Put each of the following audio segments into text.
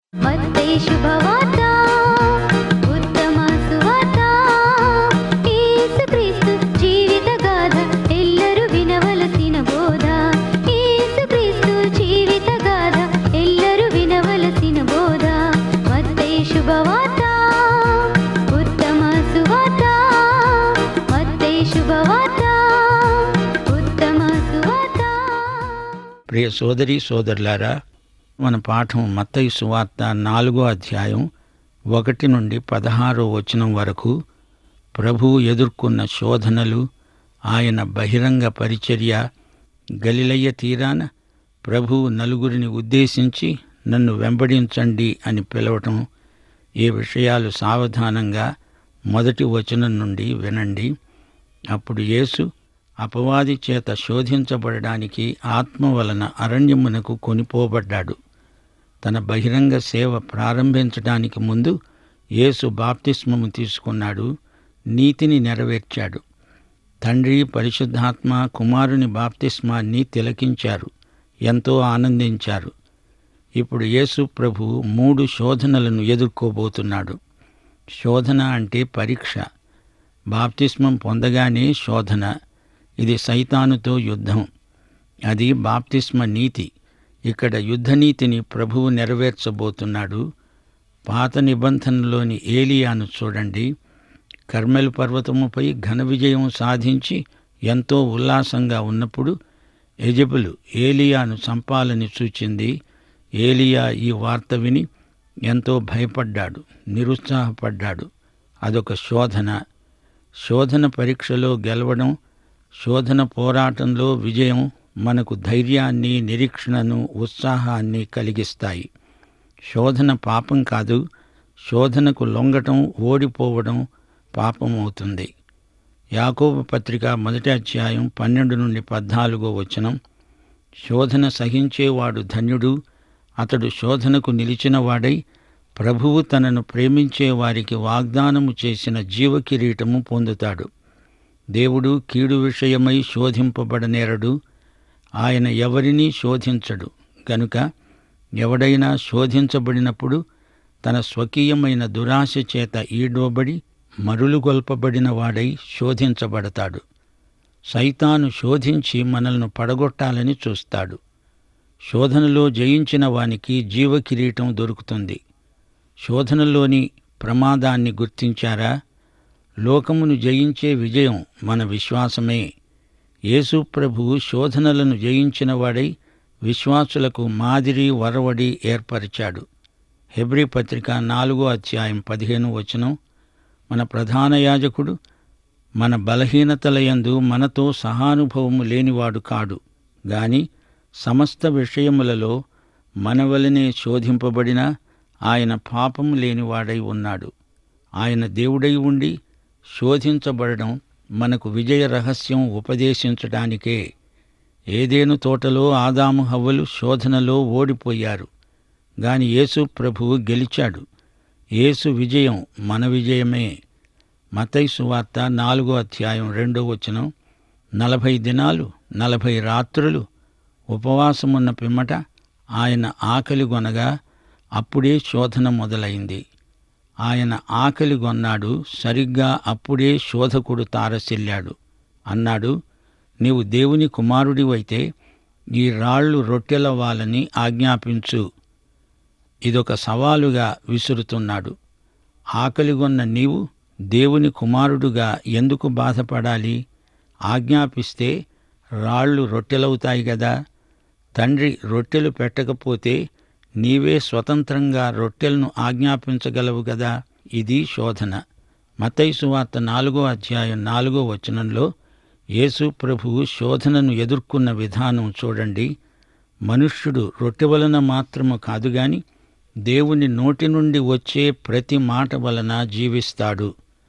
మత్తయి శుభవార్త ఉత్తమ సువార్త యేసుక్రీస్తు జీవిత గాథ ఎల్లరూ వినవలసిన బోధ యేసుక్రీస్తు జీవిత గాథ ఎల్లరూ వినవలసిన బోధ మత్తయి శుభవార్త ఉత్తమ సువార్త మత్తయి శుభవార్త ఉత్తమ సువార్త ప్రియ సోదరి సోదరులారా మన పాఠం మత్తయి సువార్త నాలుగో అధ్యాయం ఒకటి నుండి పదహారో వచనం వరకు ప్రభువు ఎదుర్కొన్న శోధనలు ఆయన బహిరంగ పరిచర్య గలిలయ్య తీరాన ప్రభువు నలుగురిని ఉద్దేశించి నన్ను వెంబడించండి అని పిలవటం ఈ విషయాలు సావధానంగా మొదటి వచనం నుండి వినండి అప్పుడు యేసు అపవాది చేత శోధించబడడానికి ఆత్మ వలన అరణ్యమునకు కొనిపోబడ్డాడు తన బహిరంగ సేవ ప్రారంభించడానికి ముందు యేసు బాప్తిస్మము తీసుకున్నాడు నీతిని నెరవేర్చాడు తండ్రి పరిశుద్ధాత్మ కుమారుని బాప్తిస్మాన్ని తిలకించారు ఎంతో ఆనందించారు ఇప్పుడు యేసు ప్రభు మూడు శోధనలను ఎదుర్కోబోతున్నాడు శోధన అంటే పరీక్ష బాప్తిస్మం పొందగానే శోధన ఇది సైతానుతో యుద్ధం అది బాప్తిస్మ నీతి ఇక్కడ యుద్ధనీతిని ప్రభువు నెరవేర్చబోతున్నాడు పాత నిబంధనలోని ఏలియాను చూడండి కర్మెల్ పర్వతముపై ఘన విజయం సాధించి ఎంతో ఉల్లాసంగా ఉన్నప్పుడు ఎజబులు ఏలియాను చంపాలని సూచింది ఏలియా ఈ వార్త విని ఎంతో భయపడ్డాడు నిరుత్సాహపడ్డాడు అదొక శోధన శోధన పరీక్షలో గెలవడం శోధన పోరాటంలో విజయం మనకు ధైర్యాన్ని నిరీక్షణను ఉత్సాహాన్ని కలిగిస్తాయి శోధన పాపం కాదు శోధనకు లొంగటం ఓడిపోవడం పాపం అవుతుంది యాకోబు పత్రిక మొదటి అధ్యాయం పన్నెండు నుండి పద్నాలుగో వచనం శోధన సహించేవాడు ధన్యుడు అతడు శోధనకు నిలిచిన వాడై ప్రభువు తనను ప్రేమించే వారికి వాగ్దానము చేసిన జీవకిరీటము పొందుతాడు దేవుడు కీడు విషయమై శోధింపబడనేరడు ఆయన ఎవరినీ శోధించడు గనుక ఎవడైనా శోధించబడినప్పుడు తన స్వకీయమైన దురాశ చేత ఈడోబడి మరులుగొల్పబడిన వాడై శోధించబడతాడు సైతాను శోధించి మనల్ని పడగొట్టాలని చూస్తాడు శోధనలో జయించిన వానికి జీవకిరీటం దొరుకుతుంది శోధనలోని ప్రమాదాన్ని గుర్తించారా లోకమును జయించే విజయం మన విశ్వాసమే యేసు ప్రభువు శోధనలను జయించిన వాడై విశ్వాసులకు మాదిరి వరవడి ఏర్పరిచాడు హెబ్రీ పత్రిక నాలుగో అధ్యాయం పదిహేను వచనం మన ప్రధాన యాజకుడు మన బలహీనతలయందు మనతో సహానుభవము లేనివాడు కాడు గాని సమస్త విషయములలో మన వలనే శోధింపబడిన ఆయన పాపము లేనివాడై ఉన్నాడు ఆయన దేవుడై ఉండి శోధించబడడం మనకు విజయ రహస్యం ఉపదేశించడానికే ఏదేను తోటలో ఆదాము హవ్వలు శోధనలో ఓడిపోయారు గాని యేసు ప్రభువు గెలిచాడు యేసు విజయం మన విజయమే మతై సువార్త నాలుగో అధ్యాయం రెండో వచనం నలభై దినాలు నలభై రాత్రులు ఉపవాసమున్న పిమ్మట ఆయన ఆకలి గొనగా అప్పుడే శోధన మొదలైంది ఆయన ఆకలి గొన్నాడు సరిగ్గా అప్పుడే శోధకుడు తారసిల్లాడు అన్నాడు నీవు దేవుని కుమారుడివైతే ఈ రాళ్ళు రొట్టెలవ్వాలని ఆజ్ఞాపించు ఇదొక సవాలుగా విసురుతున్నాడు ఆకలిగొన్న నీవు దేవుని కుమారుడుగా ఎందుకు బాధపడాలి ఆజ్ఞాపిస్తే రాళ్ళు రొట్టెలవుతాయి గదా తండ్రి రొట్టెలు పెట్టకపోతే నీవే స్వతంత్రంగా రొట్టెలను ఆజ్ఞాపించగలవు గదా ఇది శోధన మతయి సువార్త నాలుగో అధ్యాయం నాలుగో వచనంలో యేసు ప్రభువు శోధనను ఎదుర్కొన్న విధానం చూడండి మనుష్యుడు రొట్టె వలన మాత్రము కాదు గాని దేవుని నోటి నుండి వచ్చే ప్రతి మాట వలన జీవిస్తాడు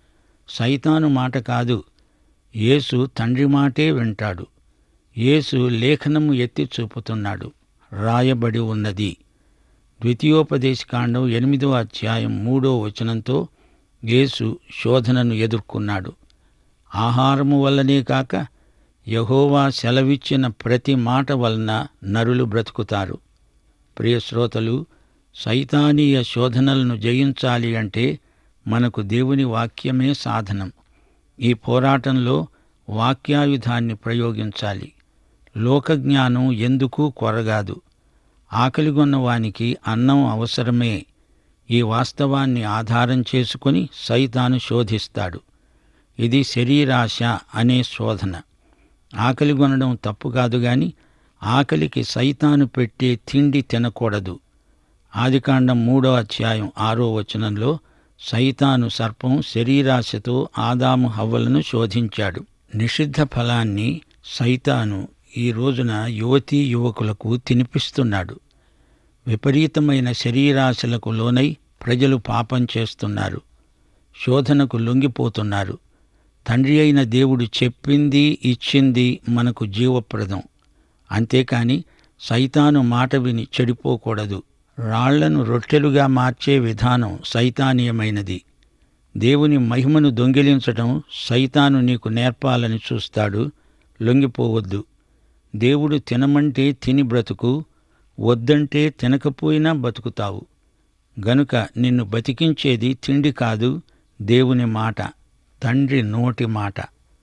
సైతాను మాట కాదు యేసు తండ్రి మాటే వింటాడు యేసు లేఖనము ఎత్తి చూపుతున్నాడు రాయబడి ఉన్నది ద్వితీయోపదేశకాండం ఎనిమిదో అధ్యాయం మూడో వచనంతో యేసు శోధనను ఎదుర్కొన్నాడు ఆహారము వల్లనే కాక యహోవా సెలవిచ్చిన ప్రతి మాట వలన నరులు బ్రతుకుతారు ప్రియ శ్రోతలు సైతానీయ శోధనలను జయించాలి అంటే మనకు దేవుని వాక్యమే సాధనం ఈ పోరాటంలో వాక్యాయుధాన్ని ప్రయోగించాలి లోకజ్ఞానం ఎందుకు కొరగాదు ఆకలిగొన్న వానికి అన్నం అవసరమే ఈ వాస్తవాన్ని ఆధారం చేసుకుని సైతాను శోధిస్తాడు ఇది శరీరాశ అనే శోధన ఆకలి కొనడం తప్పు కాదు గాని ఆకలికి సైతాను పెట్టే తిండి తినకూడదు ఆదికాండం మూడో అధ్యాయం ఆరో వచనంలో సైతాను సర్పం శరీరాశతో ఆదాము హవ్వలను శోధించాడు నిషిద్ధ ఫలాన్ని సైతాను ఈ రోజున యువతీ యువకులకు తినిపిస్తున్నాడు విపరీతమైన శరీరాశలకు లోనై ప్రజలు పాపం చేస్తున్నారు శోధనకు లొంగిపోతున్నారు తండ్రి అయిన దేవుడు చెప్పింది ఇచ్చింది మనకు జీవప్రదం అంతేకాని సైతాను మాట విని చెడిపోకూడదు రాళ్లను రొట్టెలుగా మార్చే విధానం సైతానీయమైనది దేవుని మహిమను దొంగిలించటం సైతాను నీకు నేర్పాలని చూస్తాడు లొంగిపోవద్దు దేవుడు తినమంటే తిని బ్రతుకు వద్దంటే తినకపోయినా బతుకుతావు గనుక నిన్ను బతికించేది తిండి కాదు దేవుని మాట తండ్రి నోటి మాట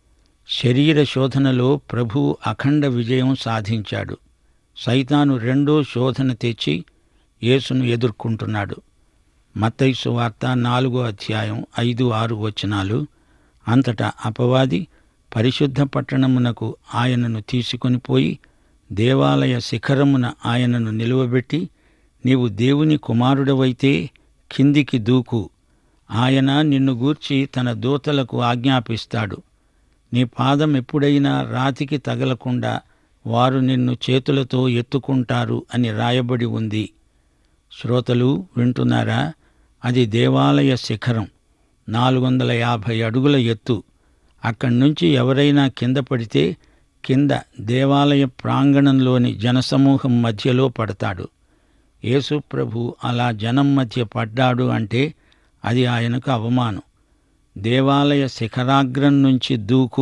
శరీర శోధనలో ప్రభు అఖండ విజయం సాధించాడు సైతాను రెండో శోధన తెచ్చి యేసును ఎదుర్కొంటున్నాడు మత్తైసు వార్త నాలుగో అధ్యాయం ఐదు ఆరు వచనాలు అంతటా అపవాది పరిశుద్ధ పట్టణమునకు ఆయనను తీసుకొని పోయి దేవాలయ శిఖరమున ఆయనను నిలువబెట్టి నీవు దేవుని కుమారుడవైతే కిందికి దూకు ఆయన నిన్ను గూర్చి తన దూతలకు ఆజ్ఞాపిస్తాడు నీ పాదం ఎప్పుడైనా రాతికి తగలకుండా వారు నిన్ను చేతులతో ఎత్తుకుంటారు అని రాయబడి ఉంది శ్రోతలు వింటున్నారా అది దేవాలయ శిఖరం నాలుగు వందల యాభై అడుగుల ఎత్తు అక్కడి నుంచి ఎవరైనా కింద పడితే కింద దేవాలయ ప్రాంగణంలోని జనసమూహం మధ్యలో పడతాడు యేసు ప్రభు అలా జనం మధ్య పడ్డాడు అంటే అది ఆయనకు అవమానం దేవాలయ శిఖరాగ్రం నుంచి దూకు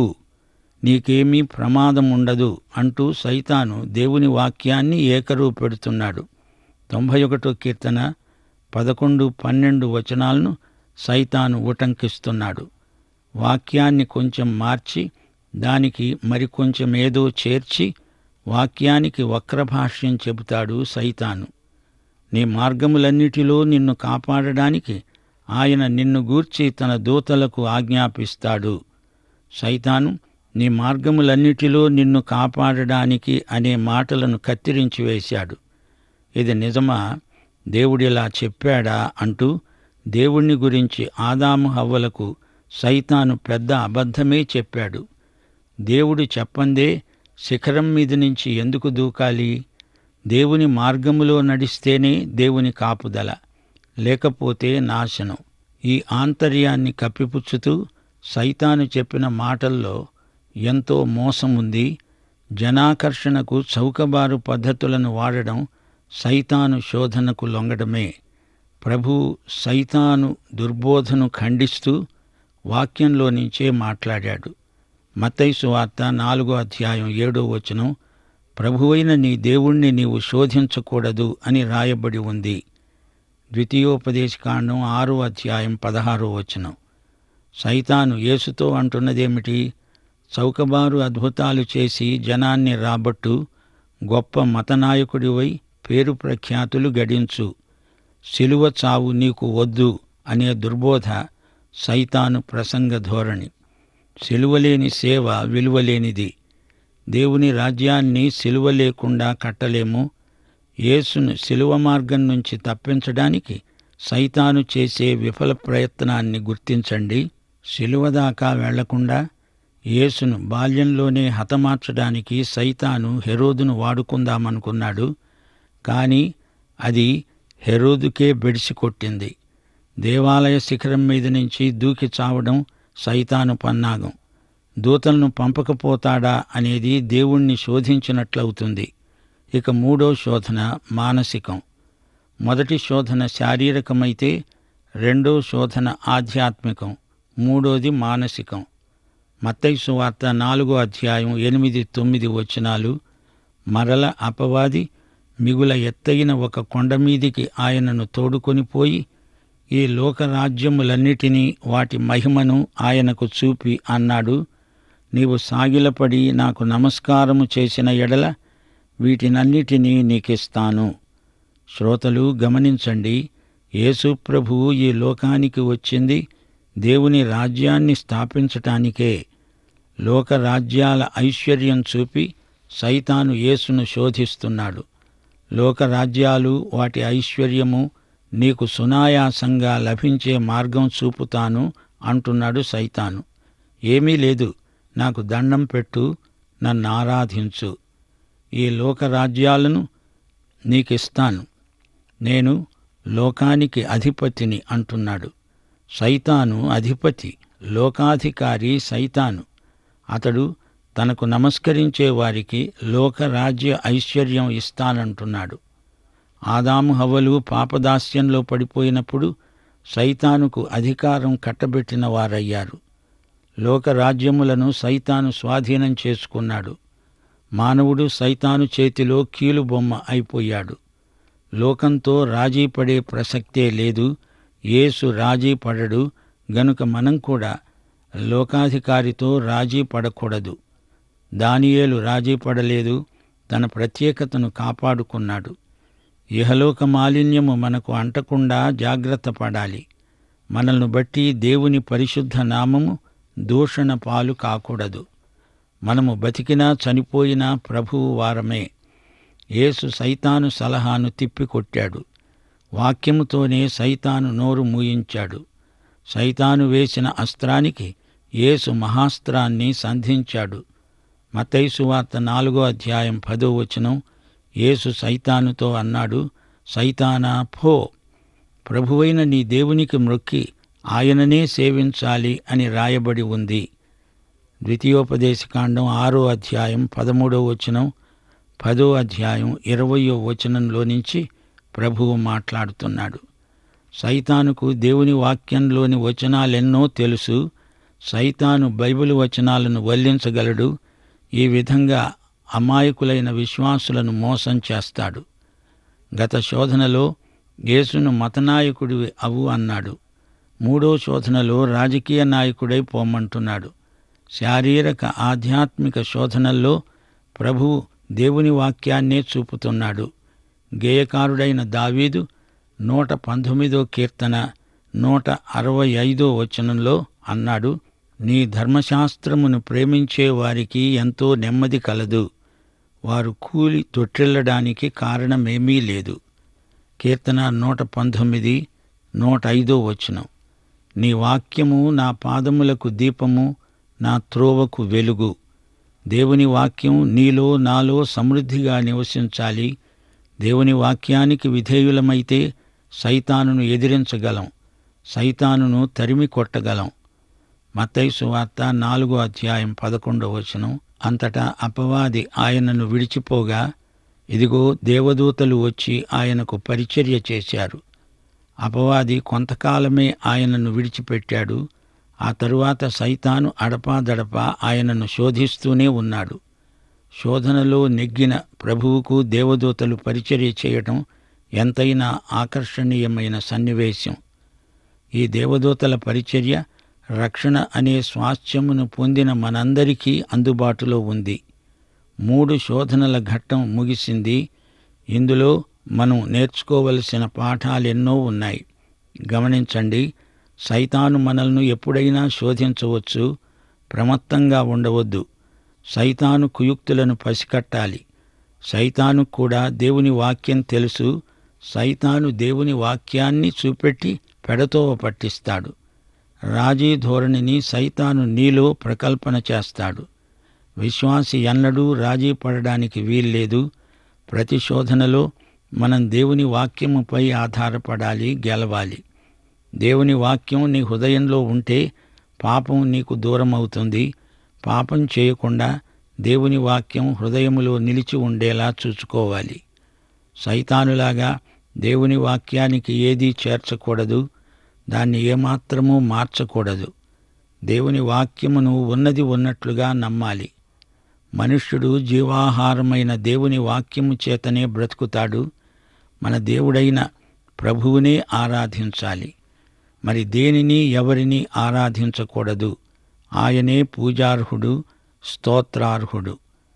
నీకేమీ ప్రమాదం ఉండదు అంటూ సైతాను దేవుని వాక్యాన్ని ఏకరువు పెడుతున్నాడు తొంభై ఒకటో కీర్తన పదకొండు పన్నెండు వచనాలను సైతాను ఉటంకిస్తున్నాడు వాక్యాన్ని కొంచెం మార్చి దానికి మరికొంచెం ఏదో చేర్చి వాక్యానికి వక్రభాష్యం చెబుతాడు సైతాను నీ మార్గములన్నిటిలో నిన్ను కాపాడడానికి ఆయన నిన్ను గూర్చి తన దూతలకు ఆజ్ఞాపిస్తాడు సైతాను నీ మార్గములన్నిటిలో నిన్ను కాపాడడానికి అనే మాటలను కత్తిరించి వేశాడు ఇది నిజమా దేవుడిలా చెప్పాడా అంటూ దేవుణ్ణి గురించి ఆదాము హవ్వలకు సైతాను పెద్ద అబద్ధమే చెప్పాడు దేవుడు చెప్పందే శిఖరం మీద నుంచి ఎందుకు దూకాలి దేవుని మార్గములో నడిస్తేనే దేవుని కాపుదల లేకపోతే నాశనం ఈ ఆంతర్యాన్ని కప్పిపుచ్చుతూ సైతాను చెప్పిన మాటల్లో ఎంతో మోసం ఉంది జనాకర్షణకు చౌకబారు పద్ధతులను వాడడం సైతాను శోధనకు లొంగడమే ప్రభు సైతాను దుర్బోధను ఖండిస్తూ వాక్యంలో నుంచే మాట్లాడాడు మత్తైసు వార్త నాలుగో అధ్యాయం ఏడో వచనం ప్రభువైన నీ దేవుణ్ణి నీవు శోధించకూడదు అని రాయబడి ఉంది ద్వితీయోపదేశకాండం ఆరో అధ్యాయం పదహారో వచనం సైతాను యేసుతో అంటున్నదేమిటి చౌకబారు అద్భుతాలు చేసి జనాన్ని రాబట్టు గొప్ప మతనాయకుడివై పేరు ప్రఖ్యాతులు గడించు శిలువ చావు నీకు వద్దు అనే దుర్బోధ సైతాను ప్రసంగ ధోరణి సిలువలేని సేవ విలువలేనిది దేవుని రాజ్యాన్ని సిలువ లేకుండా కట్టలేము యేసును సిలువ మార్గం నుంచి తప్పించడానికి సైతాను చేసే విఫల ప్రయత్నాన్ని గుర్తించండి సిలువ దాకా వెళ్లకుండా యేసును బాల్యంలోనే హతమార్చడానికి సైతాను హెరోదును వాడుకుందామనుకున్నాడు కానీ అది హెరోదుకే బెడిసి కొట్టింది దేవాలయ శిఖరం మీద నుంచి దూకి చావడం సైతాను పన్నాగం దూతలను పంపకపోతాడా అనేది దేవుణ్ణి శోధించినట్లవుతుంది ఇక మూడో శోధన మానసికం మొదటి శోధన శారీరకమైతే రెండో శోధన ఆధ్యాత్మికం మూడోది మానసికం మత్తైసు వార్త నాలుగో అధ్యాయం ఎనిమిది తొమ్మిది వచనాలు మరల అపవాది మిగుల ఎత్తైన ఒక కొండ మీదికి ఆయనను తోడుకొని పోయి ఈ లోకరాజ్యములన్నిటినీ వాటి మహిమను ఆయనకు చూపి అన్నాడు నీవు సాగిలపడి నాకు నమస్కారము చేసిన ఎడల వీటినన్నిటినీ నీకిస్తాను శ్రోతలు గమనించండి యేసు ప్రభువు ఈ లోకానికి వచ్చింది దేవుని రాజ్యాన్ని స్థాపించటానికే లోక రాజ్యాల ఐశ్వర్యం చూపి సైతాను యేసును శోధిస్తున్నాడు లోక రాజ్యాలు వాటి ఐశ్వర్యము నీకు సునాయాసంగా లభించే మార్గం చూపుతాను అంటున్నాడు సైతాను ఏమీ లేదు నాకు దండం పెట్టు నన్ను ఆరాధించు ఈ లోక రాజ్యాలను నీకిస్తాను నేను లోకానికి అధిపతిని అంటున్నాడు సైతాను అధిపతి లోకాధికారి సైతాను అతడు తనకు నమస్కరించే వారికి లోకరాజ్య ఐశ్వర్యం ఇస్తానంటున్నాడు ఆదాము హవ్వలు పాపదాస్యంలో పడిపోయినప్పుడు సైతానుకు అధికారం కట్టబెట్టిన వారయ్యారు లోకరాజ్యములను సైతాను స్వాధీనం చేసుకున్నాడు మానవుడు సైతాను చేతిలో కీలుబొమ్మ అయిపోయాడు లోకంతో రాజీ పడే ప్రసక్తే లేదు యేసు రాజీ పడడు గనుక మనం కూడా లోకాధికారితో రాజీ పడకూడదు దానియేలు రాజీ పడలేదు తన ప్రత్యేకతను కాపాడుకున్నాడు ఇహలోక మాలిన్యము మనకు అంటకుండా జాగ్రత్త పడాలి మనల్ని బట్టి దేవుని పరిశుద్ధ నామము దూషణ పాలు కాకూడదు మనము బతికినా చనిపోయినా ప్రభువు వారమే యేసు సైతాను సలహాను తిప్పికొట్టాడు వాక్యముతోనే సైతాను నోరు మూయించాడు సైతాను వేసిన అస్త్రానికి యేసు మహాస్త్రాన్ని సంధించాడు మతైసు వార్త నాలుగో అధ్యాయం పదో వచనం యేసు సైతానుతో అన్నాడు సైతానా ఫో ప్రభువైన నీ దేవునికి మ్రొక్కి ఆయననే సేవించాలి అని రాయబడి ఉంది ద్వితీయోపదేశకాండం ఆరో అధ్యాయం పదమూడో వచనం పదో అధ్యాయం ఇరవయో వచనంలో నుంచి ప్రభువు మాట్లాడుతున్నాడు సైతానుకు దేవుని వాక్యంలోని వచనాలెన్నో తెలుసు సైతాను బైబిల్ వచనాలను వల్లించగలడు ఈ విధంగా అమాయకులైన విశ్వాసులను మోసం చేస్తాడు గత శోధనలో యేసును మతనాయకుడివి అవు అన్నాడు మూడో శోధనలో రాజకీయ నాయకుడై పోమంటున్నాడు శారీరక ఆధ్యాత్మిక శోధనల్లో ప్రభువు దేవుని వాక్యాన్నే చూపుతున్నాడు గేయకారుడైన దావీదు నూట పంతొమ్మిదో కీర్తన నూట అరవై ఐదో వచనంలో అన్నాడు నీ ధర్మశాస్త్రమును ప్రేమించే వారికి ఎంతో నెమ్మది కలదు వారు కూలి తొట్టిల్లడానికి కారణమేమీ లేదు కీర్తన నూట పంతొమ్మిది నూట ఐదో వచనం నీ వాక్యము నా పాదములకు దీపము నా త్రోవకు వెలుగు దేవుని వాక్యం నీలో నాలో సమృద్ధిగా నివసించాలి దేవుని వాక్యానికి విధేయులమైతే సైతానును ఎదిరించగలం సైతానును తరిమి కొట్టగలం మత్తైసు వార్త నాలుగో అధ్యాయం పదకొండవ వచనం అంతటా అపవాది ఆయనను విడిచిపోగా ఇదిగో దేవదూతలు వచ్చి ఆయనకు పరిచర్య చేశారు అపవాది కొంతకాలమే ఆయనను విడిచిపెట్టాడు ఆ తరువాత సైతాను అడపాదడపా ఆయనను శోధిస్తూనే ఉన్నాడు శోధనలో నెగ్గిన ప్రభువుకు దేవదూతలు పరిచర్య చేయటం ఎంతైనా ఆకర్షణీయమైన సన్నివేశం ఈ దేవదూతల పరిచర్య రక్షణ అనే స్వాస్థ్యమును పొందిన మనందరికీ అందుబాటులో ఉంది మూడు శోధనల ఘట్టం ముగిసింది ఇందులో మనం నేర్చుకోవలసిన పాఠాలెన్నో ఉన్నాయి గమనించండి సైతాను మనల్ని ఎప్పుడైనా శోధించవచ్చు ప్రమత్తంగా ఉండవద్దు సైతాను కుయుక్తులను పసికట్టాలి సైతాను కూడా దేవుని వాక్యం తెలుసు సైతాను దేవుని వాక్యాన్ని చూపెట్టి పెడతోవ పట్టిస్తాడు రాజీ ధోరణిని సైతాను నీలో ప్రకల్పన చేస్తాడు విశ్వాసి ఎన్నడూ రాజీ పడడానికి వీల్లేదు ప్రతి శోధనలో మనం దేవుని వాక్యముపై ఆధారపడాలి గెలవాలి దేవుని వాక్యం నీ హృదయంలో ఉంటే పాపం నీకు దూరం అవుతుంది పాపం చేయకుండా దేవుని వాక్యం హృదయములో నిలిచి ఉండేలా చూసుకోవాలి సైతానులాగా దేవుని వాక్యానికి ఏదీ చేర్చకూడదు దాన్ని ఏమాత్రమూ మార్చకూడదు దేవుని వాక్యమును ఉన్నది ఉన్నట్లుగా నమ్మాలి మనుష్యుడు జీవాహారమైన దేవుని వాక్యము చేతనే బ్రతుకుతాడు మన దేవుడైన ప్రభువునే ఆరాధించాలి మరి దేనిని ఎవరిని ఆరాధించకూడదు ఆయనే పూజార్హుడు స్తోత్రార్హుడు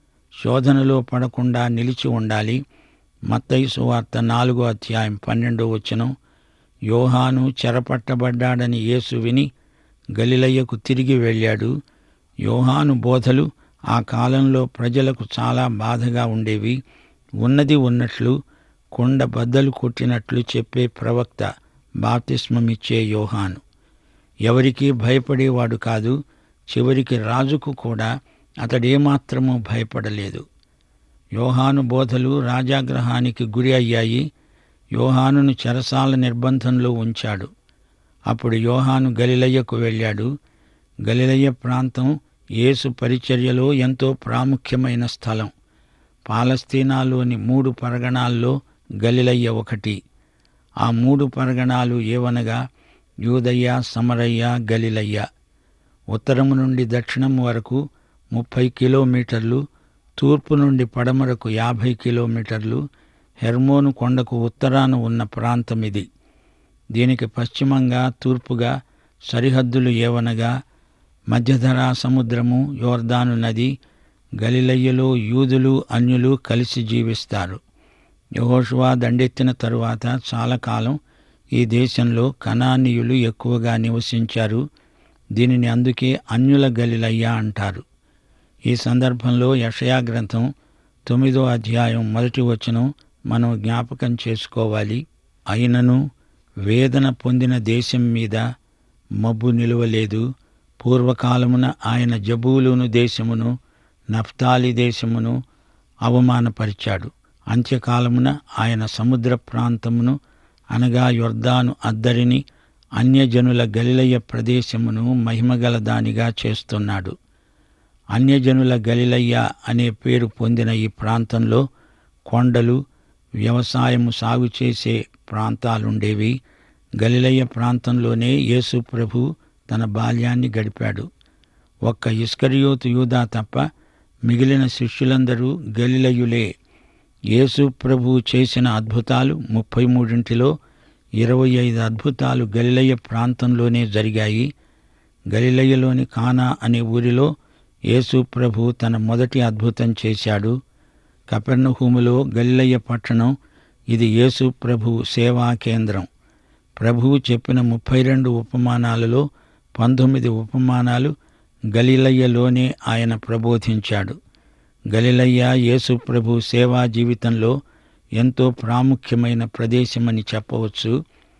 శోధనలో పడకుండా నిలిచి ఉండాలి మత్తయి సువార్త నాలుగో అధ్యాయం పన్నెండో వచనం యోహాను చెరపట్టబడ్డాడని యేసు విని గలిలయ్యకు తిరిగి వెళ్ళాడు యోహాను బోధలు ఆ కాలంలో ప్రజలకు చాలా బాధగా ఉండేవి ఉన్నది ఉన్నట్లు కొండ బద్దలు కొట్టినట్లు చెప్పే ప్రవక్త బాప్తిస్మమిచ్చే యోహాను ఎవరికీ భయపడేవాడు కాదు చివరికి రాజుకు కూడా అతడేమాత్రమూ భయపడలేదు యోహాను బోధలు రాజాగ్రహానికి గురి అయ్యాయి యోహానును చెరసాల నిర్బంధంలో ఉంచాడు అప్పుడు యోహాను గలిలయ్యకు వెళ్ళాడు గలిలయ్య ప్రాంతం యేసు పరిచర్యలో ఎంతో ప్రాముఖ్యమైన స్థలం పాలస్తీనాలోని మూడు పరగణాల్లో గలిలయ్య ఒకటి ఆ మూడు పరగణాలు ఏవనగా యూదయ్య సమరయ్య గలిలయ్య ఉత్తరము నుండి దక్షిణం వరకు ముప్పై కిలోమీటర్లు తూర్పు నుండి పడమరకు యాభై కిలోమీటర్లు హెర్మోను కొండకు ఉత్తరాన ఉన్న ప్రాంతం ఇది దీనికి పశ్చిమంగా తూర్పుగా సరిహద్దులు ఏవనగా మధ్యధరా సముద్రము యోర్దాను నది గలిలయ్యలో యూదులు అన్యులు కలిసి జీవిస్తారు యహోషువా దండెత్తిన తరువాత చాలా కాలం ఈ దేశంలో కనానీయులు ఎక్కువగా నివసించారు దీనిని అందుకే అన్యుల గలిలయ్య అంటారు ఈ సందర్భంలో యషయా గ్రంథం తొమ్మిదో అధ్యాయం మొదటి వచనం మనం జ్ఞాపకం చేసుకోవాలి అయినను వేదన పొందిన దేశం మీద మబ్బు నిలువలేదు పూర్వకాలమున ఆయన జబూలును దేశమును నఫ్తాలి దేశమును అవమానపరిచాడు అంత్యకాలమున ఆయన సముద్ర ప్రాంతమును అనగా యొర్దాను అద్దరిని అన్యజనుల గలిలయ ప్రదేశమును మహిమగల దానిగా చేస్తున్నాడు అన్యజనుల గలిలయ్య అనే పేరు పొందిన ఈ ప్రాంతంలో కొండలు వ్యవసాయము సాగు చేసే ప్రాంతాలుండేవి గలిలయ్య ప్రాంతంలోనే యేసు ప్రభు తన బాల్యాన్ని గడిపాడు ఒక్క ఇస్కరియోతు యూదా తప్ప మిగిలిన శిష్యులందరూ గలిలయులే యేసు ప్రభు చేసిన అద్భుతాలు ముప్పై మూడింటిలో ఇరవై ఐదు అద్భుతాలు గలిలయ్య ప్రాంతంలోనే జరిగాయి గలిలయ్యలోని కానా అనే ఊరిలో యేసు ప్రభు తన మొదటి అద్భుతం చేశాడు కపెర్నహూములో గలిలయ్య పట్టణం ఇది యేసు ప్రభు సేవా కేంద్రం ప్రభువు చెప్పిన ముప్పై రెండు ఉపమానాలలో పంతొమ్మిది ఉపమానాలు గలిలయ్యలోనే ఆయన ప్రబోధించాడు గలిలయ్య యేసు ప్రభు సేవా జీవితంలో ఎంతో ప్రాముఖ్యమైన ప్రదేశమని చెప్పవచ్చు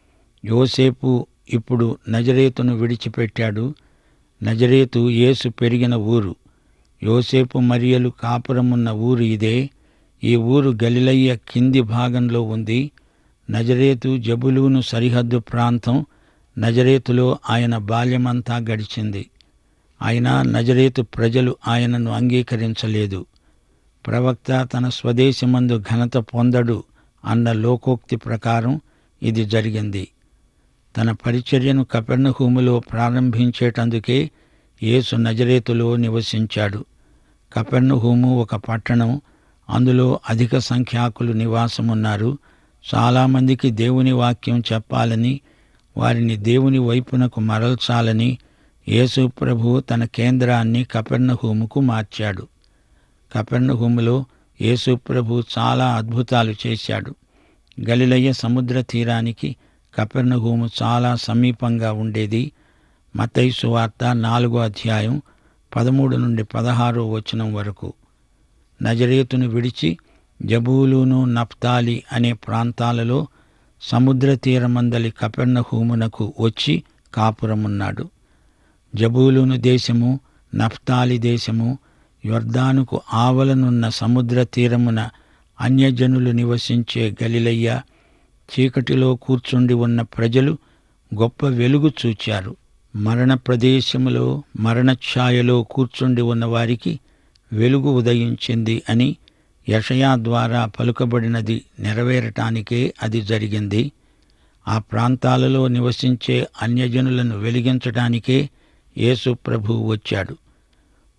యోసేపు ఇప్పుడు నజరేతును విడిచిపెట్టాడు నజరేతు యేసు పెరిగిన ఊరు యోసేపు మరియలు కాపురమున్న ఊరు ఇదే ఈ ఊరు గలిలయ్య కింది భాగంలో ఉంది నజరేతు జబులూను సరిహద్దు ప్రాంతం నజరేతులో ఆయన బాల్యమంతా గడిచింది అయినా నజరేతు ప్రజలు ఆయనను అంగీకరించలేదు ప్రవక్త తన స్వదేశమందు ఘనత పొందడు అన్న లోకోక్తి ప్రకారం ఇది జరిగింది తన పరిచర్యను కపెర్ణహూములో ప్రారంభించేటందుకే యేసు నజరేతులో నివసించాడు కపెర్ణహూము ఒక పట్టణం అందులో అధిక సంఖ్యాకులు నివాసమున్నారు చాలామందికి దేవుని వాక్యం చెప్పాలని వారిని దేవుని వైపునకు మరల్చాలని యేసు ప్రభు తన కేంద్రాన్ని కపెర్ణహూముకు మార్చాడు కపెర్ణహూములో యేసు ప్రభు చాలా అద్భుతాలు చేశాడు గలిలయ్య సముద్ర తీరానికి కపెర్ణహూము చాలా సమీపంగా ఉండేది మతయి సువార్త నాలుగో అధ్యాయం పదమూడు నుండి పదహారో వచనం వరకు నజరేతును విడిచి జబూలును నప్తాలి అనే ప్రాంతాలలో సముద్ర తీరమందలి కపెర్ణహూమునకు వచ్చి కాపురమున్నాడు జబూలును దేశము నఫ్తాలి దేశము యొర్దానుకు ఆవలనున్న సముద్ర తీరమున అన్యజనులు నివసించే గలిలయ్య చీకటిలో కూర్చుండి ఉన్న ప్రజలు గొప్ప వెలుగు చూచారు మరణ ప్రదేశములో మరణఛాయలో కూర్చుండి ఉన్న వారికి వెలుగు ఉదయించింది అని యషయా ద్వారా పలుకబడినది నెరవేరటానికే అది జరిగింది ఆ ప్రాంతాలలో నివసించే అన్యజనులను వెలిగించటానికే యేసు ప్రభు వచ్చాడు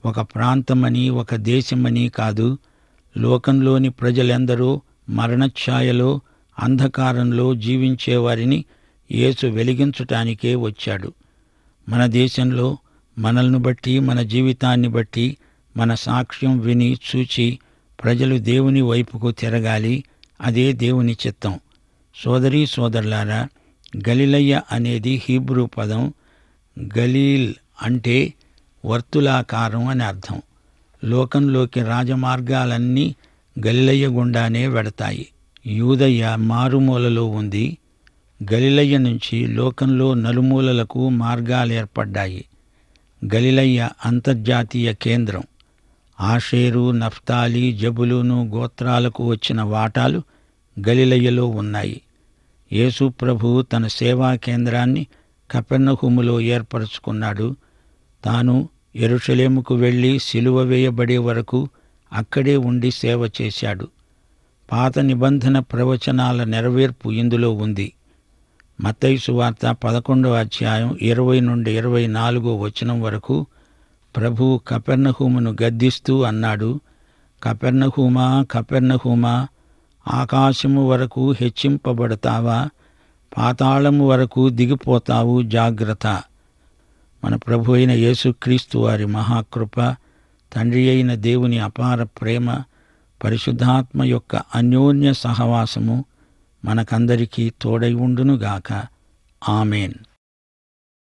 ఒక ప్రాంతమని ఒక దేశమని కాదు లోకంలోని ప్రజలెందరో మరణఛాయలో అంధకారంలో జీవించేవారిని యేసు వెలిగించటానికే వచ్చాడు మన దేశంలో మనల్ని బట్టి మన జీవితాన్ని బట్టి మన సాక్ష్యం విని చూచి ప్రజలు దేవుని వైపుకు తిరగాలి అదే దేవుని చిత్తం సోదరీ సోదరులారా గలిలయ్య అనేది హీబ్రూ పదం గలీల్ అంటే వర్తులాకారం అని అర్థం లోకంలోకి రాజమార్గాలన్నీ గలిలయ్య గుండానే వెడతాయి యూదయ్య మారుమూలలో ఉంది గలిలయ్య నుంచి లోకంలో నలుమూలలకు మార్గాలు ఏర్పడ్డాయి గలిలయ్య అంతర్జాతీయ కేంద్రం ఆషేరు నఫ్తాలి జబులును గోత్రాలకు వచ్చిన వాటాలు గలిలయ్యలో ఉన్నాయి యేసు ప్రభు తన సేవా కేంద్రాన్ని కపెర్నహుములో ఏర్పరచుకున్నాడు తాను ఎరుషలేముకు వెళ్ళి సిలువ వేయబడే వరకు అక్కడే ఉండి సేవ చేశాడు పాత నిబంధన ప్రవచనాల నెరవేర్పు ఇందులో ఉంది మత్తయి వార్త పదకొండవ అధ్యాయం ఇరవై నుండి ఇరవై నాలుగో వచనం వరకు ప్రభు కపెర్నహూమును గద్దిస్తూ అన్నాడు కపెర్నహూమా కపెర్నహూమా ఆకాశము వరకు హెచ్చింపబడతావా పాతాళము వరకు దిగిపోతావు జాగ్రత్త మన ప్రభు అయిన యేసుక్రీస్తు వారి మహాకృప తండ్రి అయిన దేవుని అపార ప్రేమ పరిశుద్ధాత్మ యొక్క అన్యోన్య సహవాసము మనకందరికీ తోడై ఉండునుగాక ఆమెన్